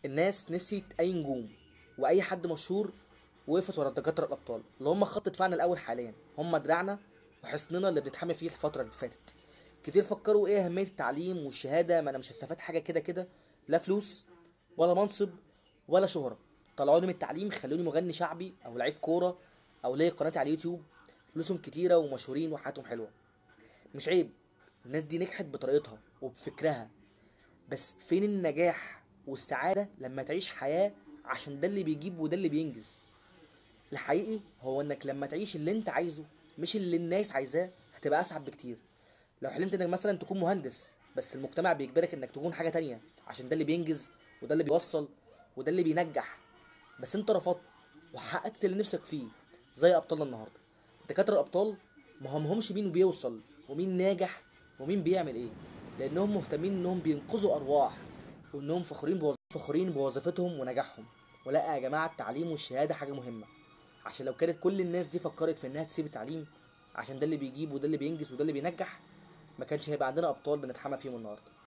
الناس نسيت اي نجوم واي حد مشهور وقفت ورا الدكاتره الابطال اللي هم خط دفاعنا الاول حاليا هم دراعنا وحصننا اللي بنتحمي فيه الفتره اللي فاتت كتير فكروا ايه اهميه التعليم والشهاده ما انا مش هستفاد حاجه كده كده لا فلوس ولا منصب ولا شهره طلعوني من التعليم خلوني مغني شعبي او لعيب كوره او ليا قناتي على اليوتيوب فلوسهم كتيره ومشهورين وحياتهم حلوه مش عيب الناس دي نجحت بطريقتها وبفكرها بس فين النجاح والسعادة لما تعيش حياة عشان ده اللي بيجيب وده اللي بينجز الحقيقي هو انك لما تعيش اللي انت عايزه مش اللي الناس عايزاه هتبقى اسعد بكتير لو حلمت انك مثلا تكون مهندس بس المجتمع بيجبرك انك تكون حاجة تانية عشان ده اللي بينجز وده اللي بيوصل وده اللي بينجح بس انت رفضت وحققت اللي نفسك فيه زي ابطالنا النهارده الدكاتره الابطال ما همهمش مين بيوصل ومين ناجح ومين بيعمل ايه لانهم مهتمين انهم بينقذوا ارواح وانهم فخورين بوظ... فخورين بوظيفتهم ونجاحهم ولا يا جماعه التعليم والشهاده حاجه مهمه عشان لو كانت كل الناس دي فكرت في انها تسيب التعليم عشان ده اللي بيجيب وده اللي بينجز وده اللي بينجح ما كانش هيبقى عندنا ابطال بنتحمى فيهم النهارده